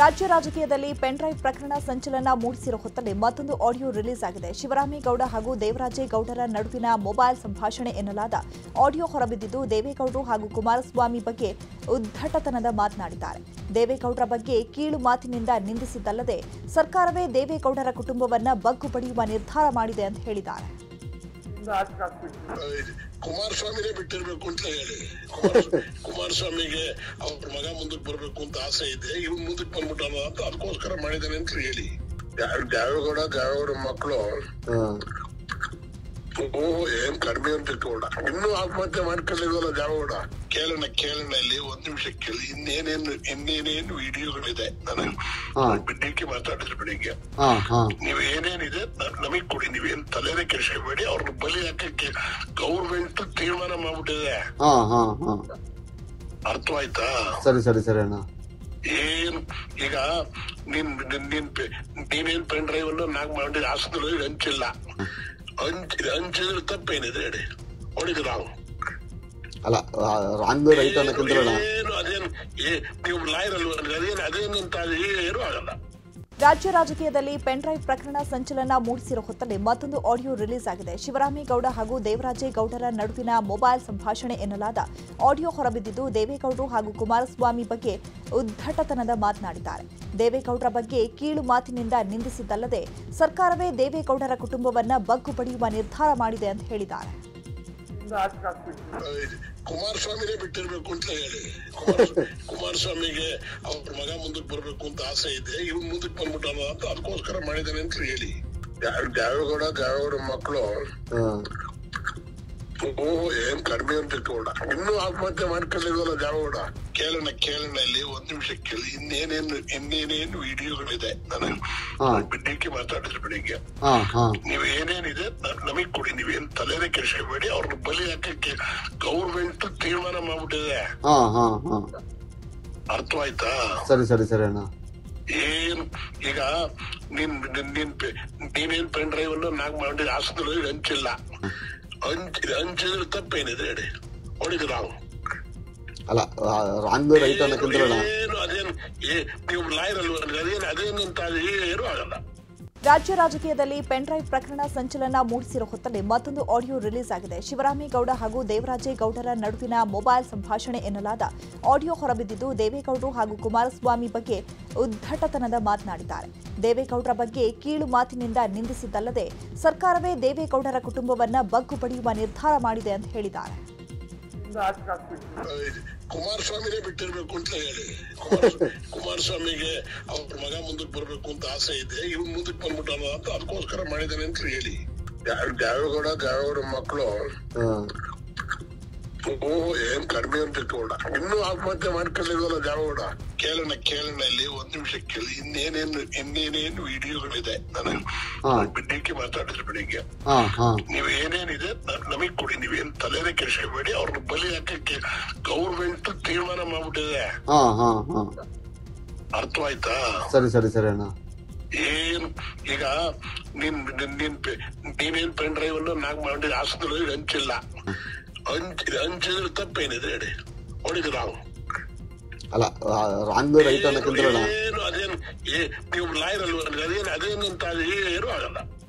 ರಾಜ್ಯ ರಾಜಕೀಯದಲ್ಲಿ ಪೆನ್ಡ್ರೈವ್ ಪ್ರಕರಣ ಸಂಚಲನ ಮೂಡಿಸಿರೋ ಹೊತ್ತಲ್ಲಿ ಮತ್ತೊಂದು ಆಡಿಯೋ ರಿಲೀಸ್ ಆಗಿದೆ ಶಿವರಾಮೇಗೌಡ ಹಾಗೂ ದೇವರಾಜೇಗೌಡರ ನಡುವಿನ ಮೊಬೈಲ್ ಸಂಭಾಷಣೆ ಎನ್ನಲಾದ ಆಡಿಯೋ ಹೊರಬಿದ್ದಿದ್ದು ದೇವೇಗೌಡರು ಹಾಗೂ ಕುಮಾರಸ್ವಾಮಿ ಬಗ್ಗೆ ಉದ್ದಟತನದ ಮಾತನಾಡಿದ್ದಾರೆ ದೇವೇಗೌಡರ ಬಗ್ಗೆ ಕೀಳು ಮಾತಿನಿಂದ ನಿಂದಿಸಿದ್ದಲ್ಲದೆ ಸರ್ಕಾರವೇ ದೇವೇಗೌಡರ ಕುಟುಂಬವನ್ನ ಬಗ್ಗು ಬಡಿಯುವ ನಿರ್ಧಾರ ಮಾಡಿದೆ ಅಂತ ಹೇಳಿದ್ದಾರೆ ಕುಮಾರಸ್ವಾಮಿನೇ ಬಿಟ್ಟಿರ್ಬೇಕು ಅಂತ ಹೇಳಿ ಕುಮಾರಸ್ವಾಮಿ ಕುಮಾರಸ್ವಾಮಿಗೆ ಅವ್ರ ಮಗ ಮುಂದಕ್ಕೆ ಬರ್ಬೇಕು ಅಂತ ಆಸೆ ಇದೆ ಇವ್ನು ಮುಂದಕ್ಕೆ ಬಂದ್ಬಿಟ್ಟಾನ ಅಂತ ಅದಕ್ಕೋಸ್ಕರ ಮಾಡಿದಾನೆ ಅಂತ ಹೇಳಿ ದ್ಯಾವ್- ದ್ಯಾವೇಗೌಡ ದ್ಯಾವೇಗೌಡ ಮಕ್ಕಳು ಓ ಏನ್ ಕಡಿಮೆ ಅಂತ ಇಟ್ಕೊಂಡ ಇನ್ನೂ ಆತ್ಮಹತ್ಯೆ ಮಾಡ್ಕೊಂಡಿದ್ವಲ್ಲ ದ್ಯಾವೇಗೌಡ ಕೇಳೋಣ ಕೇಳೋಣ ಇಲ್ಲಿ ಒಂದ್ ನಿಮಿಷ ಕೇಳಿ ಇನ್ನೇನೇನು ಇನ್ನೇನೇನು ವಿಡಿಯೋಗಳಿದೆ ನನಗೆ ಹಾ. ಬೆಳಿಗ್ಗೆ ಮಾತಾಡಿದ್ರು ಬೆಳಿಗ್ಗೆ ಹಾ ಹಾ ನೀವ್ ಏನೇನಿದೆ ನ- ನಮಗ್ ಕೊಡಿ ನೀವೇನ್ ತಲೆನೇ ಕೆಡಿಸ್ಕೊಬೇಡಿ ಅವ್ರನ್ನ ಬಲಿ ಹಾಕಕ್ಕೆ ಗೌರ್ಮೆಂಟ್ ತೀರ್ಮಾನ ಮಾಡ್ಬಿಟ್ಟಿದೆ ಹಾ ಹಾ ಹಾ ಅರ್ಥವಾಯ್ತಾ ಸರಿ ಸರಿ ಸರಿ ಅಣ್ಣ ಏನ್ ಈಗ ನೀನ್ ನೀನ್- ನೀನ್ ಪೆ- ನೀನೇನ್ ಪೆನ್ ಡ್ರೈವ್ ಅನ್ನು ನಾಕ್ ಮಾಡಿ ಹಾಸನದಲ್ಲಿ ಹಂಚಿಲ್ಲ ಹಂಚ್ ಹಂಚಿದ್ರೆ ತಪ್ಪೇನಿದೆ ಹೇಳಿ ಹೊಡಿದ್ರು ನಾವು ಅಲ್ಲ ರಾಂಗ್ ರೈಟ್ ಅನ್ನಕ್ಕಿಂತ ಅಣ್ಣ ಏನು ಅದೇನು ಏ- ನೀವು ಲಾಯರ್ ಅಲ್ವಾ ಅದೇನು ಅದೇನಂತ ಏನು ಆಗಲ್ಲ ರಾಜ್ಯ ರಾಜಕೀಯದಲ್ಲಿ ಪೆನ್ಡ್ರೈವ್ ಪ್ರಕರಣ ಸಂಚಲನ ಮೂಡಿಸಿರೋ ಹೊತ್ತಲ್ಲಿ ಮತ್ತೊಂದು ಆಡಿಯೋ ರಿಲೀಸ್ ಆಗಿದೆ ಶಿವರಾಮೇಗೌಡ ಹಾಗೂ ದೇವರಾಜೇಗೌಡರ ನಡುವಿನ ಮೊಬೈಲ್ ಸಂಭಾಷಣೆ ಎನ್ನಲಾದ ಆಡಿಯೋ ಹೊರಬಿದ್ದಿದ್ದು ದೇವೇಗೌಡರು ಹಾಗೂ ಕುಮಾರಸ್ವಾಮಿ ಬಗ್ಗೆ ಉದ್ದಟತನದ ಮಾತನಾಡಿದ್ದಾರೆ ದೇವೇಗೌಡರ ಬಗ್ಗೆ ಕೀಳು ಮಾತಿನಿಂದ ನಿಂದಿಸಿದ್ದಲ್ಲದೆ ಸರ್ಕಾರವೇ ದೇವೇಗೌಡರ ಕುಟುಂಬವನ್ನ ಬಗ್ಗು ಬಡಿಯುವ ನಿರ್ಧಾರ ಮಾಡಿದೆ ಅಂತ ಹೇಳಿದ್ದಾರೆ ಕುಮಾರಸ್ವಾಮಿನೇ ಬಿಟ್ಟಿರ್ಬೇಕು ಅಂತ ಹೇಳಿ ಕುಮಾರಸ್ವಾಮಿ- ಕುಮಾರಸ್ವಾಮಿಗೆ ಅವ್ರ ಮಗ ಮುಂದಕ್ಕೆ ಬರ್ಬೇಕು ಅಂತ ಆಸೆ ಇದೆ ಇವ್ನು ಮುಂದಕ್ಕೆ ಬಂದ್ಬಿಟ್ಟಾನ ಅಂತ ಅದಕ್ಕೋಸ್ಕರ ಮಾಡಿದಾನೆ ಅಂತ ಹೇಳಿ ದ್ಯಾವ್- ದ್ಯಾವೇಗೌಡ ದ್ಯಾವೇಗೌಡ ಮಕ್ಕಳು ಓ ಏನ್ ಕಡಿಮೆ ಅಂತ ಇಟ್ಕೊಂಡ ಇನ್ನೂ ಆತ್ಮಹತ್ಯೆ ಮಾಡ್ಕೊಂಡಿದ್ವಲ್ಲ ದ್ಯಾವೇಗೌಡ ಕೇಳೋಣ ಕೇಳೋಣ ಇಲ್ಲಿ ಒಂದ್ ನಿಮಿಷ ಕೇಳಿ ಇನ್ನೇನೇನು ಇನ್ನೇನೇನು ವಿಡಿಯೋಗಳಿದೆ ನನಗೆ ಹಾ. ಬೆಳಿಗ್ಗೆ ಮಾತಾಡಿದ್ರು ಬೆಳಿಗ್ಗೆ ಹಾ ಹಾ ನೀವ್ ಏನೇನಿದೆ ನ- ನಮಗ್ ಕೊಡಿ ನೀವೇನ್ ತಲೆನೇ ಕೆಡಿಸ್ಕೊಬೇಡಿ ಅವ್ರನ್ನ ಬಲಿ ಹಾಕಕ್ಕೆ ಗೌರ್ಮೆಂಟ್ ತೀರ್ಮಾನ ಮಾಡ್ಬಿಟ್ಟಿದೆ ಹಾ ಹಾ ಹಾ ಅರ್ಥವಾಯ್ತಾ ಸರಿ ಸರಿ ಸರಿ ಅಣ್ಣ ಏನ್ ಈಗ ನೀನ್ ನೀನ್- ನೀನ್ ಪೆ- ನೀನೇನ್ ಪೆನ್ ಡ್ರೈವ್ ಅನ್ನು ನಾಕ್ ಮಾಡಿ ಹಾಸನದಲ್ಲಿ ಹಂಚಿಲ್ಲ ಹಂಚ್ ಹಂಚಿದ್ರೆ ತಪ್ಪೇನಿದೆ ಹೇಳಿ ಹೊಡಿದ್ರು ನಾವು ಅಲ್ಲ ರಾಂಗ್ ರೈಟ್ ಅನ್ನಕ್ಕಿಂತ ಅಣ್ಣ ಏನು ಅದೇನು ಏ- ನೀವು ಲಾಯರ್ ಅಲ್ವಾ ಅದೇನು ಅದೇನಂತ ಏನು ಆಗಲ್ಲ ರಾಜ್ಯ ರಾಜಕೀಯದಲ್ಲಿ ಪೆನ್ಡ್ರೈವ್ ಪ್ರಕರಣ ಸಂಚಲನ ಮೂಡಿಸಿರೋ ಹೊತ್ತಲ್ಲಿ ಮತ್ತೊಂದು ಆಡಿಯೋ ರಿಲೀಸ್ ಆಗಿದೆ ಶಿವರಾಮೇಗೌಡ ಹಾಗೂ ದೇವರಾಜೇಗೌಡರ ನಡುವಿನ ಮೊಬೈಲ್ ಸಂಭಾಷಣೆ ಎನ್ನಲಾದ ಆಡಿಯೋ ಹೊರಬಿದ್ದಿದ್ದು ದೇವೇಗೌಡರು ಹಾಗೂ ಕುಮಾರಸ್ವಾಮಿ ಬಗ್ಗೆ ಉದ್ದಟತನದ ಮಾತನಾಡಿದ್ದಾರೆ ದೇವೇಗೌಡರ ಬಗ್ಗೆ ಕೀಳು ಮಾತಿನಿಂದ ನಿಂದಿಸಿದ್ದಲ್ಲದೆ ಸರ್ಕಾರವೇ ದೇವೇಗೌಡರ ಕುಟುಂಬವನ್ನ ಬಗ್ಗು ಬಡಿಯುವ ನಿರ್ಧಾರ ಮಾಡಿದೆ ಅಂತ ಹೇಳಿದ್ದಾರೆ ಕುಮಾರಸ್ವಾಮಿನೇ ಬಿಟ್ಟಿರ್ಬೇಕು ಅಂತ ಹೇಳಿ ಕುಮಾರಸ್ವಾಮಿ- ಕುಮಾರಸ್ವಾಮಿಗೆ ಅವ್ರ ಮಗ ಮುಂದಕ್ಕೆ ಬರ್ಬೇಕು ಅಂತ ಆಸೆ ಇದೆ ಇವ್ನು ಮುಂದಕ್ಕೆ ಬಂದ್ಬಿಟ್ಟಾನ ಅಂತ ಅದಕ್ಕೋಸ್ಕರ ಮಾಡಿದಾನೆ ಅಂತ ಹೇಳಿ ದ್ಯಾವ್- ದ್ಯಾವೇಗೌಡ ದ್ಯಾವೇಗೌಡ ಮಕ್ಕಳು ಓ ಏನ್ ಕಡಿಮೆ ಅಂತ ಇಟ್ಕೊಂಡ ಇನ್ನೂ ಆತ್ಮಹತ್ಯೆ ಮಾಡ್ಕೊಂಡಿದ್ವಲ್ಲ ದ್ಯಾವೇಗೌಡ ಕೇಳೋಣ ಕೇಳೋಣ ಇಲ್ಲಿ ಒಂದ್ ನಿಮಿಷ ಕೇಳಿ ಇನ್ನೇನೇನು ಇನ್ನೇನೇನು ವಿಡಿಯೋಗಳಿದೆ ನನಗೆ ಹಾ. ಬೆಳಿಗ್ಗೆ ಮಾತಾಡಿದ್ರು ಬೆಳಿಗ್ಗೆ ಹಾ ಹಾ ನೀವ್ ಏನೇನಿದೆ ನ- ನಮಗ್ ಕೊಡಿ ನೀವೇನ್ ತಲೆನೇ ಕೆಡಿಸ್ಕೊಬೇಡಿ ಅವ್ರನ್ನ ಬಲಿ ಹಾಕಕ್ಕೆ ಗೌರ್ಮೆಂಟ್ ತೀರ್ಮಾನ ಮಾಡ್ಬಿಟ್ಟಿದೆ ಹಾ ಹಾ ಹಾ ಅರ್ಥವಾಯ್ತಾ ಸರಿ ಸರಿ ಸರಿ ಅಣ್ಣ ಏನ್ ಈಗ ನೀನ್ ನೀನ್- ನೀನ್ ಪೆ- ನೀನೇನ್ ಪೆನ್ ಡ್ರೈವ್ ಅನ್ನು ನಾಕ್ ಮಾಡಿ ಹಾಸನದಲ್ಲಿ ಹಂಚಿಲ್ಲ ಹಂಚ್ ಹಂಚಿದ್ರೆ ತಪ್ಪೇನಿದೆ ಹೇಳಿ ಹೊಡಿದ್ರು ನಾವು ಅಲ್ಲ ರಾಂಗ್ ರೈಟ್ ಅನ್ನಕ್ಕಿಂತ ಅಣ್ಣ ಏನು ಅದೇನು ಏ- ನೀವು ಲಾಯರ್ ಅಲ್ವಾ ಅದೇನು ಅದೇನಂತ ಏನು ಆಗಲ್ಲ